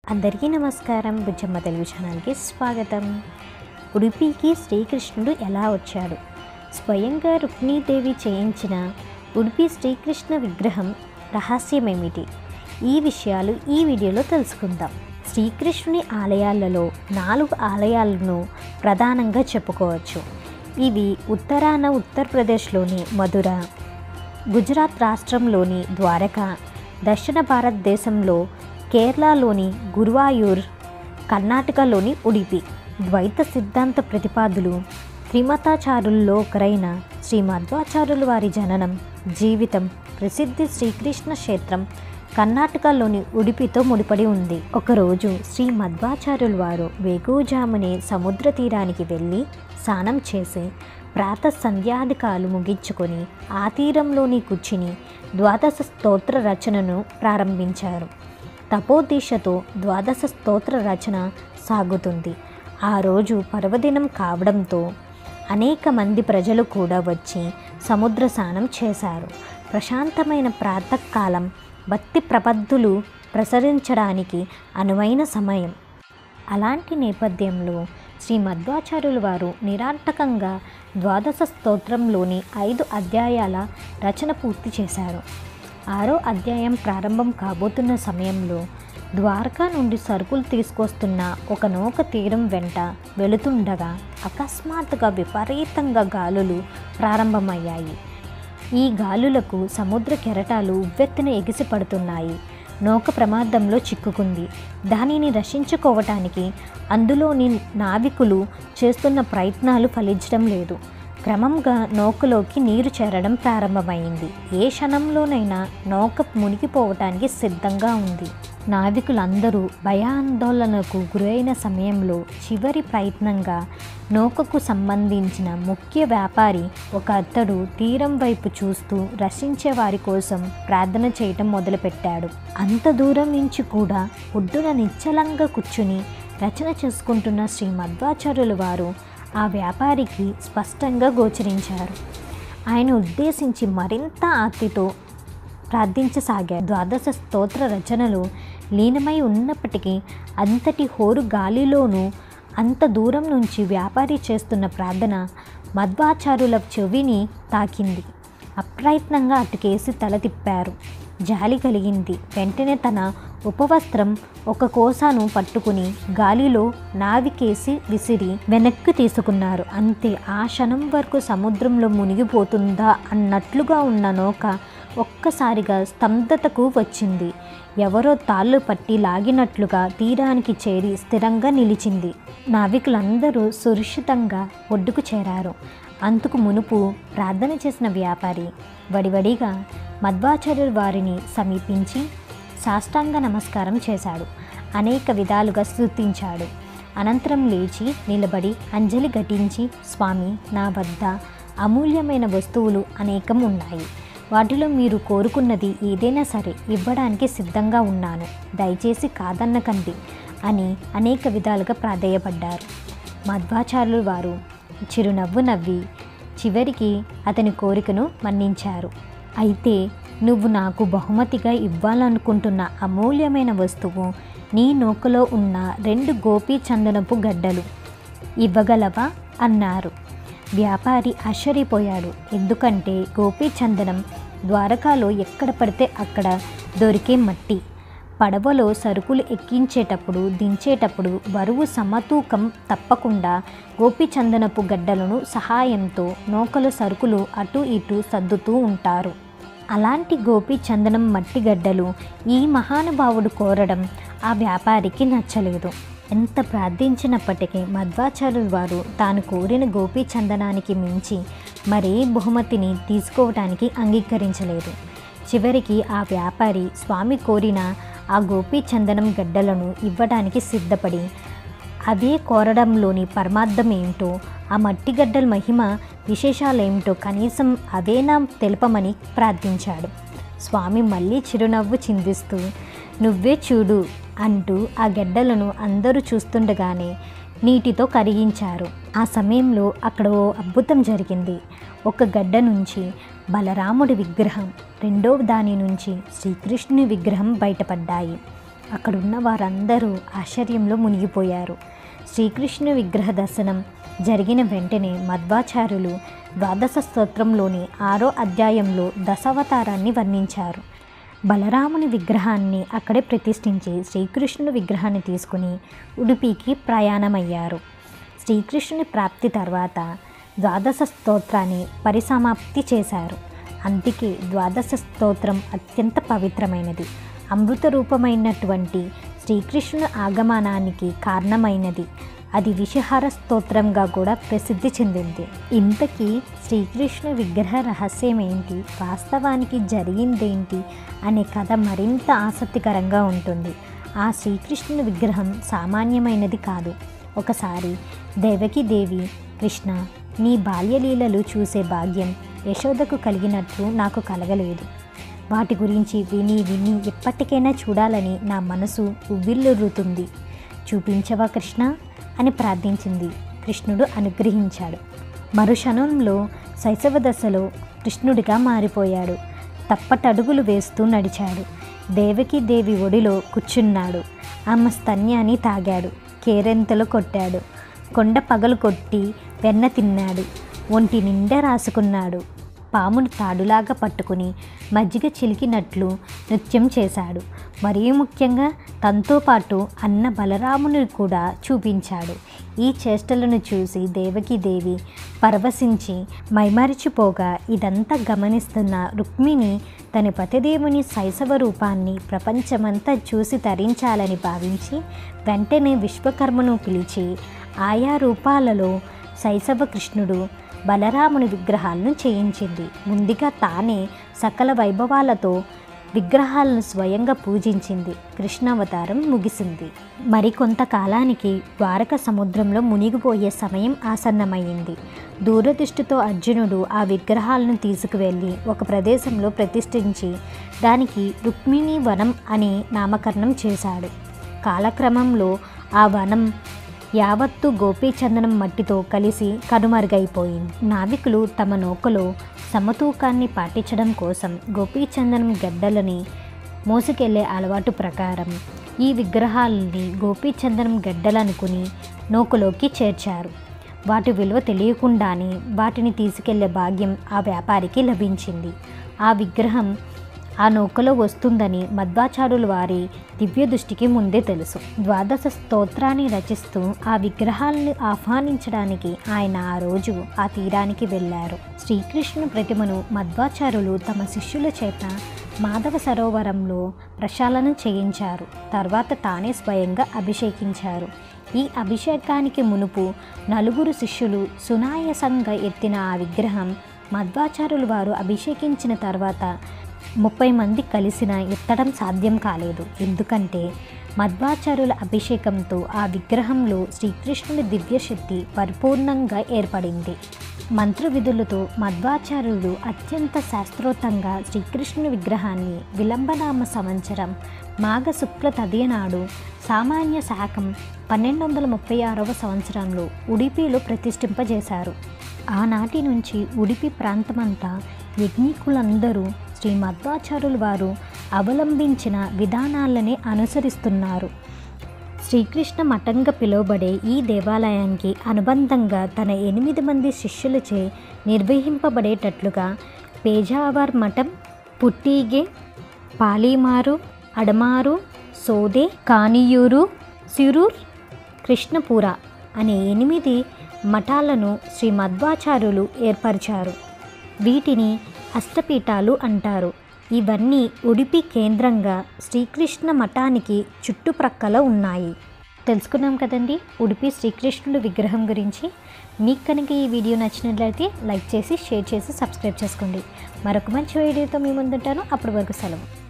అందరికీ నమస్కారం బుజ్జమ్మ తెలుగు ఛానల్కి స్వాగతం ఉడిపికి శ్రీకృష్ణుడు ఎలా వచ్చాడు స్వయంగా రుక్మిణీదేవి చేయించిన ఉడిపి శ్రీకృష్ణ విగ్రహం రహస్యమేమిటి ఈ విషయాలు ఈ వీడియోలో తెలుసుకుందాం శ్రీకృష్ణుని ఆలయాలలో నాలుగు ఆలయాలను ప్రధానంగా చెప్పుకోవచ్చు ఇవి ఉత్తరాన ఉత్తరప్రదేశ్లోని మధుర గుజరాత్ రాష్ట్రంలోని ద్వారక దక్షిణ భారతదేశంలో కేరళలోని గురువాయూర్ కర్ణాటకలోని ఉడిపి ద్వైత సిద్ధాంత ప్రతిపాదులు త్రిమతాచారుల్లో ఒకరైన శ్రీ మధ్వాచార్యుల వారి జననం జీవితం ప్రసిద్ధి శ్రీకృష్ణ క్షేత్రం కర్ణాటకలోని ఉడిపితో ముడిపడి ఉంది ఒకరోజు శ్రీ మధ్వాచార్యుల వారు వేకువజామునే సముద్ర తీరానికి వెళ్ళి స్నానం చేసి ప్రాత సంధ్యాధికాలు ముగించుకొని ఆ తీరంలోని కూర్చుని ద్వాదశ స్తోత్ర రచనను ప్రారంభించారు తపోదీక్షతో ద్వాదశ స్తోత్ర రచన సాగుతుంది ఆ రోజు పర్వదినం కావడంతో అనేక మంది ప్రజలు కూడా వచ్చి సముద్ర స్నానం చేశారు ప్రశాంతమైన ప్రాతకాలం భక్తి ప్రబద్ధులు ప్రసరించడానికి అనువైన సమయం అలాంటి నేపథ్యంలో శ్రీ మధ్వాచార్యుల వారు నిరాటకంగా ద్వాదశ స్తోత్రంలోని ఐదు అధ్యాయాల రచన పూర్తి చేశారు ఆరో అధ్యాయం ప్రారంభం కాబోతున్న సమయంలో ద్వారకా నుండి సరుకులు తీసుకొస్తున్న ఒక నౌక తీరం వెంట వెళుతుండగా అకస్మాత్తుగా విపరీతంగా గాలులు ప్రారంభమయ్యాయి ఈ గాలులకు సముద్ర కెరటాలు ఉవ్వెత్తున ఎగిసిపడుతున్నాయి నౌక ప్రమాదంలో చిక్కుకుంది దానిని రక్షించుకోవటానికి అందులోని నావికులు చేస్తున్న ప్రయత్నాలు ఫలించడం లేదు క్రమంగా నౌకలోకి నీరు చేరడం ప్రారంభమైంది ఏ క్షణంలోనైనా నౌక మునిగిపోవటానికి సిద్ధంగా ఉంది నావికులందరూ భయాందోళనకు గురైన సమయంలో చివరి ప్రయత్నంగా నౌకకు సంబంధించిన ముఖ్య వ్యాపారి ఒక అతడు తీరం వైపు చూస్తూ రక్షించే వారి కోసం ప్రార్థన చేయటం మొదలుపెట్టాడు అంత దూరం నుంచి కూడా ఒడ్డున నిశ్చలంగా కూర్చుని రచన చేసుకుంటున్న శ్రీ మధ్వాచార్యుల వారు ఆ వ్యాపారికి స్పష్టంగా గోచరించారు ఆయన ఉద్దేశించి మరింత ఆర్తితో ప్రార్థించసాగారు ద్వాదశ స్తోత్ర రచనలు లీనమై ఉన్నప్పటికీ అంతటి హోరు గాలిలోనూ అంత దూరం నుంచి వ్యాపారి చేస్తున్న ప్రార్థన మధ్వాచార్యుల చెవిని తాకింది అప్రయత్నంగా అటుకేసి తల తిప్పారు జాలి కలిగింది వెంటనే తన ఉపవస్త్రం ఒక కోసాను పట్టుకుని గాలిలో నావికేసి విసిరి వెనక్కి తీసుకున్నారు అంతే ఆ క్షణం వరకు సముద్రంలో మునిగిపోతుందా అన్నట్లుగా ఉన్న నౌక ఒక్కసారిగా స్తంభతకు వచ్చింది ఎవరో తాళ్ళు పట్టి లాగినట్లుగా తీరానికి చేరి స్థిరంగా నిలిచింది నావికులందరూ సురక్షితంగా ఒడ్డుకు చేరారు అందుకు మునుపు ప్రార్థన చేసిన వ్యాపారి వడివడిగా మధ్వాచార్యుల వారిని సమీపించి సాష్టాంగ నమస్కారం చేశాడు అనేక విధాలుగా స్తుతించాడు అనంతరం లేచి నిలబడి అంజలి ఘటించి స్వామి నా వద్ద అమూల్యమైన వస్తువులు అనేకం ఉన్నాయి వాటిలో మీరు కోరుకున్నది ఏదైనా సరే ఇవ్వడానికి సిద్ధంగా ఉన్నాను దయచేసి కాదన్నకండి అని అనేక విధాలుగా ప్రాధేయపడ్డారు మధ్వాచార్యులు వారు చిరునవ్వు నవ్వి చివరికి అతని కోరికను మన్నించారు అయితే నువ్వు నాకు బహుమతిగా ఇవ్వాలనుకుంటున్న అమూల్యమైన వస్తువు నీ నౌకలో ఉన్న రెండు గోపీ చందనపు గడ్డలు ఇవ్వగలవా అన్నారు వ్యాపారి ఆశ్చర్యపోయాడు ఎందుకంటే గోపీ చందనం ద్వారకాలో ఎక్కడ పడితే అక్కడ దొరికే మట్టి పడవలో సరుకులు ఎక్కించేటప్పుడు దించేటప్పుడు బరువు సమతూకం తప్పకుండా గోపిచందనపు గడ్డలను సహాయంతో నౌకల సరుకులు అటు ఇటు సర్దుతూ ఉంటారు అలాంటి గోపి చందనం మట్టి గడ్డలు ఈ మహానుభావుడు కోరడం ఆ వ్యాపారికి నచ్చలేదు ఎంత ప్రార్థించినప్పటికీ మధ్వాచార్యుల వారు తాను కోరిన గోపీ చందనానికి మించి మరే బహుమతిని తీసుకోవటానికి అంగీకరించలేదు చివరికి ఆ వ్యాపారి స్వామి కోరిన ఆ గోపీ చందనం గడ్డలను ఇవ్వడానికి సిద్ధపడి అవే కోరడంలోని పరమార్థం ఏమిటో ఆ మట్టి గడ్డల మహిమ విశేషాలేమిటో కనీసం అవేనా తెలుపమని ప్రార్థించాడు స్వామి మళ్ళీ చిరునవ్వు చిందిస్తూ నువ్వే చూడు అంటూ ఆ గడ్డలను అందరూ చూస్తుండగానే నీటితో కరిగించారు ఆ సమయంలో అక్కడ ఓ అద్భుతం జరిగింది ఒక గడ్డ నుంచి బలరాముడి విగ్రహం రెండవ దాని నుంచి శ్రీకృష్ణుని విగ్రహం బయటపడ్డాయి అక్కడున్న వారందరూ ఆశ్చర్యంలో మునిగిపోయారు శ్రీకృష్ణుని విగ్రహ దర్శనం జరిగిన వెంటనే మధ్వాచార్యులు ద్వాదశ స్తోత్రంలోని ఆరో అధ్యాయంలో దశావతారాన్ని వర్ణించారు బలరాముని విగ్రహాన్ని అక్కడే ప్రతిష్ఠించి శ్రీకృష్ణుని విగ్రహాన్ని తీసుకుని ఉడిపికి ప్రయాణమయ్యారు శ్రీకృష్ణుని ప్రాప్తి తర్వాత ద్వాదశ స్తోత్రాన్ని పరిసమాప్తి చేశారు అందుకే ద్వాదశ స్తోత్రం అత్యంత పవిత్రమైనది అమృత రూపమైనటువంటి శ్రీకృష్ణుని ఆగమనానికి కారణమైనది అది విషహార స్తోత్రంగా కూడా ప్రసిద్ధి చెందింది ఇంతకీ శ్రీకృష్ణ విగ్రహ రహస్యం ఏంటి వాస్తవానికి జరిగిందేంటి అనే కథ మరింత ఆసక్తికరంగా ఉంటుంది ఆ శ్రీకృష్ణుని విగ్రహం సామాన్యమైనది కాదు ఒకసారి దేవకి దేవి కృష్ణ నీ బాల్యలీలలు చూసే భాగ్యం యశోదకు కలిగినట్లు నాకు కలగలేదు వాటి గురించి విని విని ఎప్పటికైనా చూడాలని నా మనసు ఉవ్విల్లురుతుంది చూపించవా కృష్ణ అని ప్రార్థించింది కృష్ణుడు అనుగ్రహించాడు మరుక్షణంలో శైశవ దశలో కృష్ణుడిగా మారిపోయాడు తప్పటడుగులు వేస్తూ నడిచాడు దేవకి దేవి ఒడిలో కూర్చున్నాడు ఆమె స్తన్యాన్ని తాగాడు కేరెంతలు కొట్టాడు కొండ పగలు కొట్టి వెన్న తిన్నాడు ఒంటి నిండా రాసుకున్నాడు పామును తాడులాగా పట్టుకుని మజ్జిగ చిలికినట్లు నృత్యం చేశాడు మరీ ముఖ్యంగా తనతో పాటు అన్న బలరాముని కూడా చూపించాడు ఈ చేష్టలను చూసి దేవకీదేవి పరవశించి మైమరిచిపోగా ఇదంతా గమనిస్తున్న రుక్మిణి తన పతిదేవుని శైశవ రూపాన్ని ప్రపంచమంతా చూసి తరించాలని భావించి వెంటనే విశ్వకర్మను పిలిచి ఆయా రూపాలలో శైశవ కృష్ణుడు బలరాముని విగ్రహాలను చేయించింది ముందుగా తానే సకల వైభవాలతో విగ్రహాలను స్వయంగా పూజించింది కృష్ణావతారం ముగిసింది మరికొంతకాలానికి ద్వారక సముద్రంలో మునిగిపోయే సమయం ఆసన్నమైంది దూరదృష్టితో అర్జునుడు ఆ విగ్రహాలను తీసుకువెళ్ళి ఒక ప్రదేశంలో ప్రతిష్ఠించి దానికి రుక్మిణి వనం అని నామకరణం చేశాడు కాలక్రమంలో ఆ వనం యావత్తు గోపీచందనం మట్టితో కలిసి కనుమరుగైపోయింది నావికులు తమ నౌకలో సమతూకాన్ని పాటించడం కోసం గోపీచందనం గడ్డలని మోసుకెళ్లే అలవాటు ప్రకారం ఈ విగ్రహాలని గోపీచందనం గడ్డలనుకుని నౌకలోకి చేర్చారు వాటి విలువ తెలియకుండానే వాటిని తీసుకెళ్లే భాగ్యం ఆ వ్యాపారికి లభించింది ఆ విగ్రహం ఆ నౌకలో వస్తుందని మధ్వాచార్యుల వారి దివ్య దృష్టికి ముందే తెలుసు ద్వాదశ స్తోత్రాన్ని రచిస్తూ ఆ విగ్రహాలను ఆహ్వానించడానికి ఆయన ఆ రోజు ఆ తీరానికి వెళ్ళారు శ్రీకృష్ణుని ప్రతిమను మధ్వాచార్యులు తమ శిష్యుల చేత మాధవ సరోవరంలో ప్రక్షాళన చేయించారు తర్వాత తానే స్వయంగా అభిషేకించారు ఈ అభిషేకానికి మునుపు నలుగురు శిష్యులు సునాయాసంగా ఎత్తిన ఆ విగ్రహం మధ్వాచార్యులు వారు అభిషేకించిన తర్వాత ముప్పై మంది కలిసిన ఎత్తడం సాధ్యం కాలేదు ఎందుకంటే మధ్వాచార్యుల అభిషేకంతో ఆ విగ్రహంలో శ్రీకృష్ణుని దివ్యశక్తి పరిపూర్ణంగా ఏర్పడింది మంత్రవిధులతో మధ్వాచార్యులు అత్యంత శాస్త్రోక్తంగా శ్రీకృష్ణుని విగ్రహాన్ని విలంబనామ సంవత్సరం మాఘ శుక్ల తదియనాడు సామాన్య శాఖం పన్నెండు వందల ముప్పై ఆరవ సంవత్సరంలో ఉడిపిలో ప్రతిష్ఠింపజేశారు ఆనాటి నుంచి ఉడిపి ప్రాంతమంతా యజ్ఞికులందరూ శ్రీ మధ్వాచార్యుల వారు అవలంబించిన విధానాలనే అనుసరిస్తున్నారు శ్రీకృష్ణ మఠంగా పిలువబడే ఈ దేవాలయానికి అనుబంధంగా తన ఎనిమిది మంది శిష్యులచే నిర్వహింపబడేటట్లుగా పేజావర్ మఠం పుట్టిగే పాలిమారు అడమారు సోదే కానియూరు సిరూర్ కృష్ణపుర అనే ఎనిమిది మఠాలను శ్రీ మధ్వాచార్యులు ఏర్పరిచారు వీటిని అష్టపీఠాలు అంటారు ఇవన్నీ ఉడిపి కేంద్రంగా శ్రీకృష్ణ మఠానికి చుట్టుప్రక్కల ఉన్నాయి తెలుసుకున్నాం కదండి ఉడిపి శ్రీకృష్ణుడు విగ్రహం గురించి మీకు కనుక ఈ వీడియో నచ్చినట్లయితే లైక్ చేసి షేర్ చేసి సబ్స్క్రైబ్ చేసుకోండి మరొక మంచి వీడియోతో మీ ముందుంటాను అప్పటి వరకు సెలవు